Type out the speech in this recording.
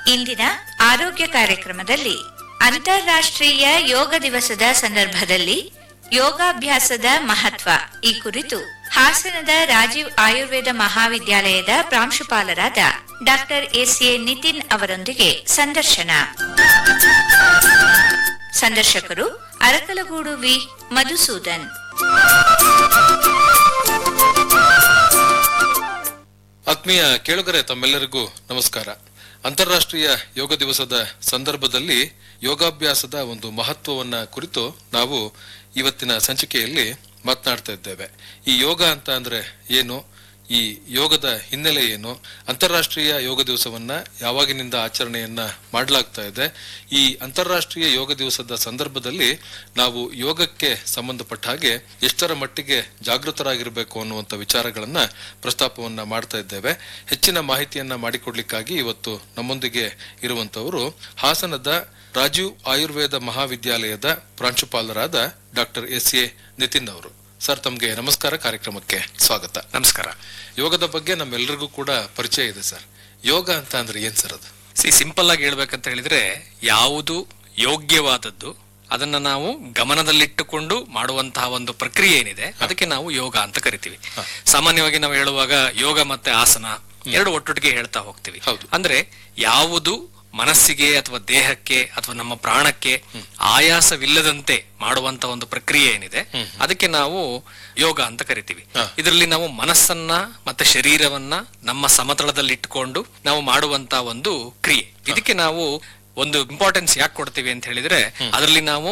ಇಂದಿನ ಆರೋಗ್ಯ ಕಾರ್ಯಕ್ರಮದಲ್ಲಿ ಅಂತಾರಾಷ್ಟ್ರೀಯ ಯೋಗ ದಿವಸದ ಸಂದರ್ಭದಲ್ಲಿ ಯೋಗಾಭ್ಯಾಸದ ಮಹತ್ವ ಈ ಕುರಿತು ಹಾಸನದ ರಾಜೀವ್ ಆಯುರ್ವೇದ ಮಹಾವಿದ್ಯಾಲಯದ ಪ್ರಾಂಶುಪಾಲರಾದ ಡಾಕ್ಟರ್ ಎಸ್ ಎ ನಿತಿನ್ ಅವರೊಂದಿಗೆ ಸಂದರ್ಶನ ಸಂದರ್ಶಕರು ಅರಕಲಗೂಡು ವಿ ಮಧುಸೂದನ್ ಆತ್ಮೀಯ ಕೇಳುಗರೆ ತಮ್ಮೆಲ್ಲರಿಗೂ ನಮಸ್ಕಾರ ಅಂತಾರಾಷ್ಟ್ರೀಯ ಯೋಗ ದಿವಸದ ಸಂದರ್ಭದಲ್ಲಿ ಯೋಗಾಭ್ಯಾಸದ ಒಂದು ಮಹತ್ವವನ್ನ ಕುರಿತು ನಾವು ಇವತ್ತಿನ ಸಂಚಿಕೆಯಲ್ಲಿ ಮಾತನಾಡ್ತಾ ಇದ್ದೇವೆ ಈ ಯೋಗ ಅಂತ ಅಂದ್ರೆ ಏನು ಈ ಯೋಗದ ಹಿನ್ನೆಲೆ ಏನು ಅಂತಾರಾಷ್ಟ್ರೀಯ ಯೋಗ ದಿವಸವನ್ನ ಯಾವಾಗಿನಿಂದ ಆಚರಣೆಯನ್ನ ಮಾಡಲಾಗ್ತಾ ಇದೆ ಈ ಅಂತಾರಾಷ್ಟ್ರೀಯ ಯೋಗ ದಿವಸದ ಸಂದರ್ಭದಲ್ಲಿ ನಾವು ಯೋಗಕ್ಕೆ ಸಂಬಂಧಪಟ್ಟ ಹಾಗೆ ಎಷ್ಟರ ಮಟ್ಟಿಗೆ ಜಾಗೃತರಾಗಿರಬೇಕು ಅನ್ನುವಂಥ ವಿಚಾರಗಳನ್ನ ಪ್ರಸ್ತಾಪವನ್ನ ಮಾಡ್ತಾ ಇದ್ದೇವೆ ಹೆಚ್ಚಿನ ಮಾಹಿತಿಯನ್ನ ಮಾಡಿಕೊಡ್ಲಿಕ್ಕಾಗಿ ಇವತ್ತು ನಮ್ಮೊಂದಿಗೆ ಇರುವಂತವರು ಹಾಸನದ ರಾಜೀವ್ ಆಯುರ್ವೇದ ಮಹಾವಿದ್ಯಾಲಯದ ಪ್ರಾಂಶುಪಾಲರಾದ ಡಾಕ್ಟರ್ ಎಸ್ ಎ ನಿತಿನ್ ಅವರು ಸರ್ ತಮಗೆ ನಮಸ್ಕಾರ ಕಾರ್ಯಕ್ರಮಕ್ಕೆ ಸ್ವಾಗತ ನಮಸ್ಕಾರ ಯೋಗದ ಬಗ್ಗೆ ನಮ್ಮೆಲ್ಲರಿಗೂ ಕೂಡ ಪರಿಚಯ ಇದೆ ಸರ್ ಯೋಗ ಅಂತ ಅಂದ್ರೆ ಏನ್ ಸರ್ ಅದು ಸಿ ಸಿಂಪಲ್ ಆಗಿ ಹೇಳ್ಬೇಕಂತ ಹೇಳಿದ್ರೆ ಯಾವುದು ಯೋಗ್ಯವಾದದ್ದು ಅದನ್ನ ನಾವು ಗಮನದಲ್ಲಿಟ್ಟುಕೊಂಡು ಮಾಡುವಂತಹ ಒಂದು ಪ್ರಕ್ರಿಯೆ ಏನಿದೆ ಅದಕ್ಕೆ ನಾವು ಯೋಗ ಅಂತ ಕರಿತೀವಿ ಸಾಮಾನ್ಯವಾಗಿ ನಾವು ಹೇಳುವಾಗ ಯೋಗ ಮತ್ತೆ ಆಸನ ಎರಡು ಒಟ್ಟೊಟ್ಟಿಗೆ ಹೇಳ್ತಾ ಹೋಗ್ತೀವಿ ಹೌದು. ಅಂದ್ರೆ ಯಾವುದು ಮನಸ್ಸಿಗೆ ಅಥವಾ ದೇಹಕ್ಕೆ ಅಥವಾ ನಮ್ಮ ಪ್ರಾಣಕ್ಕೆ ಆಯಾಸವಿಲ್ಲದಂತೆ ಮಾಡುವಂತ ಒಂದು ಪ್ರಕ್ರಿಯೆ ಏನಿದೆ ಅದಕ್ಕೆ ನಾವು ಯೋಗ ಅಂತ ಕರಿತೀವಿ ಇದರಲ್ಲಿ ನಾವು ಮನಸ್ಸನ್ನ ಮತ್ತೆ ಶರೀರವನ್ನ ನಮ್ಮ ಸಮತಳದಲ್ಲಿ ಇಟ್ಕೊಂಡು ನಾವು ಮಾಡುವಂತ ಒಂದು ಕ್ರಿಯೆ ಇದಕ್ಕೆ ನಾವು ಒಂದು ಇಂಪಾರ್ಟೆನ್ಸ್ ಯಾಕೆ ಕೊಡ್ತೀವಿ ಅಂತ ಹೇಳಿದ್ರೆ ಅದರಲ್ಲಿ ನಾವು